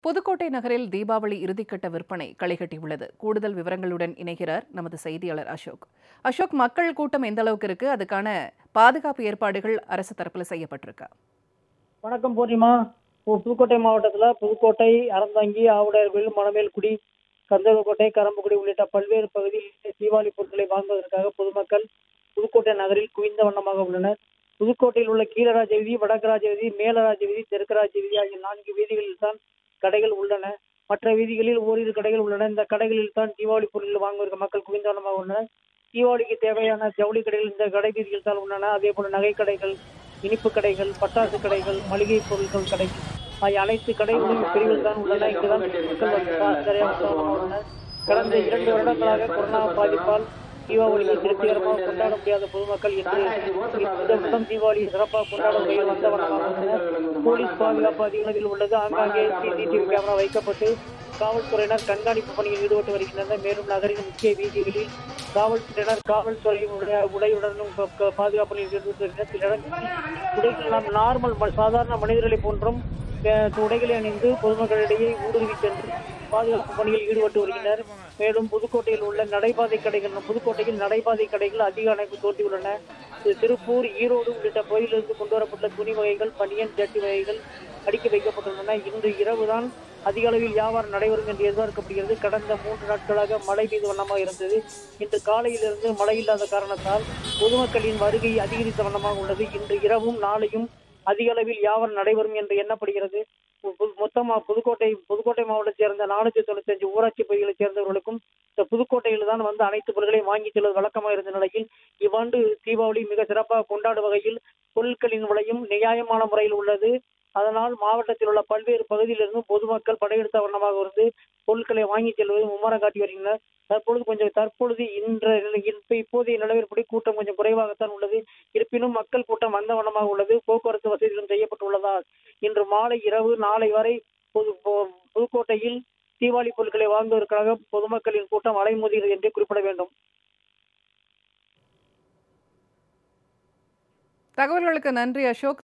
புதுக்கோட்டை நகரில் தீபாவளி இறுதிக்கட்ட விற்பனை களைகட்டியுள்ளது கூடுதல் விவரங்களுடன் இணைகிறார் நமது செய்தியாளர் அசோக் அசோக் மக்கள் கூட்டம் எந்த அளவுக்கு இருக்கு அதுக்கான பாதுகாப்பு ஏற்பாடுகள் அரசு தரப்புல செய்யப்பட்டிருக்கா வணக்கம் பூர்ணிமா பு- புதுக்கோட்டை மாவட்டத்தில் புதுக்கோட்டை அறந்தாங்கி ஆவுடையார்கோயில் மணமேல்குடி கந்தகோட்டை கரம்பக்குடி உள்ளிட்ட பல்வேறு பகுதிகளில் தீபாவளி பொருட்களை வாங்குவதற்காக பொதுமக்கள் புதுக்கோட்டை நகரில் குவிந்த வண்ணமாக உள்ளனர் புதுக்கோட்டையில் உள்ள கீழராஜ வீதி வடக்கராஜ வீதி மேலராஜ வீதி தெற்கராஜ வீதி ஆகிய நான்கு வீதிகளில் தான் கடைகள் உள்ளன மற்ற வீதிகளில் ஓரிரு கடைகள் உள்ளன இந்த கடைகளில் தான் தீபாவளி பொருட்கள் வாங்குவதற்கு மக்கள் குவிந்த வண்ணமாக உள்ளனர் தீபாவளிக்கு தேவையான ஜவுளி கடைகள் இந்த கடை வீதியில் தான் உள்ளன அதே போல நகை கடைகள் இனிப்பு கடைகள் பட்டாசு கடைகள் மளிகை பொருட்கள் கடைகள் ஆகிய அனைத்து கடைகளும் பிரிவில் தான் உள்ளன இங்குதான் மக்கள் வந்து சா- சரியாக உற்சாகமாக உள்ளனர் கடந்த இரண்டு வருடங்களாக கொரோனா பாதிப்பால் தீபாவளியை திருப்திகரமாக கொண்டாட முடியாத பொதுமக்கள் இன்று இந்த வருடம் தீபாவளியை சிறப்பாக கொண்டாடும் வகையில் வந்த வண்ணமாக உள்ளனர் போலீஸ் பாதுகாப்பு அதிக அளவில் உள்ளது ஆங்காங்கே சிசிடிவி கேமரா வைக்கப்பட்டு காவல்துறையினர் கண்காணிப்பு பணியில் ஈடுபட்டு வருகின்றனர் மேலும் நகரின் முக்கிய வீதிகளில் காவல்துறையினர் காவல்துறையின் உடைய- உடையுடனும் ப- க- பாதுகாப்பு பணியில் ஈடுபட்டு வருகின்றனர் சில இடங்களில் உடைகள் நாம் நார்மல் ம- சாதாரண மனிதர்களை போன்றும் அஹ், உடைகளை அணிந்து பொதுமக்களிடையே ஊடுருவி சென்று பாதுகாப்பு பணியில் ஈடுபட்டு வருகின்றனர் மேலும் புதுக்கோட்டையில் உள்ள நடைபாதை கடைகள் புதுக்கோட்டையில் நடைபாதை கடைகள் அதிக அளவு தோன்றியுள்ளன இது திருப்பூர் ஈரோடு உள்ளிட்ட பகுதியிலிருந்து கொண்டு வரப்பட்ட துணி வகைகள் பனியன் ஜட்டி வகைகள் அடுக்கி வைக்கப்பட்டுள்ளன இன்று இரவுதான் அதிக அளவில் வியாபாரம் நடைபெறும் என்று எதிர்பார்க்கப்படுகிறது கடந்த மூன்று நாட்களாக மழை பெய்து வண்ணமாக இருந்தது இன்று காலையிலிருந்து மழை இல்லாத காரணத்தால் பொதுமக்களின் வருகை அதிகரித்த வண்ணமாக உள்ளது இன்று இரவும் நாளையும் அதிக அளவில் வியாபாரம் நடைபெறும் என்று எண்ணப்படுகிறது பு- பு- மொத்தமா புதுக்கோட்டை புதுக்கோட்டை மாவட்டத்தை சேர்ந்த நானூற்றி தொண்ணூத்தஞ்சு ஊராட்சி பகுதிகளைச் சேர்ந்தவர்களுக்கும் இந்த புதுக்கோட்டையில் தான் வந்து அனைத்து பொருட்களையும் வாங்கி செல்வது வழக்கமாக இருந்த நிலையில் இவ்வாண்டு தீபாவளி மிக சிறப்பாக கொண்டாடும் வகையில் பொருட்களின் விலையும் நியாயமான முறையில் உள்ளது அதனால் மாவட்டத்தில் உள்ள பல்வேறு பகுதியிலிருந்து பொதுமக்கள் படையெடுத்த வண்ணமாக இருந்து பொருட்களை வாங்கி செல்வது மும்முரம் காட்டி வருகின்றனர் தற்பொழுது கொஞ்சம் தற்பொழுது இன்ற நிலை- இப்ப இப்போதைய நிலவரப்படி கூட்டம் கொஞ்சம் குறைவாகத்தான் உள்ளது இருப்பினும் மக்கள் கூட்டம் வந்த வண்ணமாக உள்ளது போக்குவரத்து வசதிகளும் செய்யப்பட்டுள்ளதால் இன்று மாலை இரவு நாளை வரை புது பொ- புதுக்கோட்டையில் தீபாவளி பொருட்களை வாங்குவதற்காக பொதுமக்களின் கூட்டம் அலைமோதுகிறது என்றே குறிப்பிட வேண்டும் தகவல்களுக்கு நன்றி அசோக்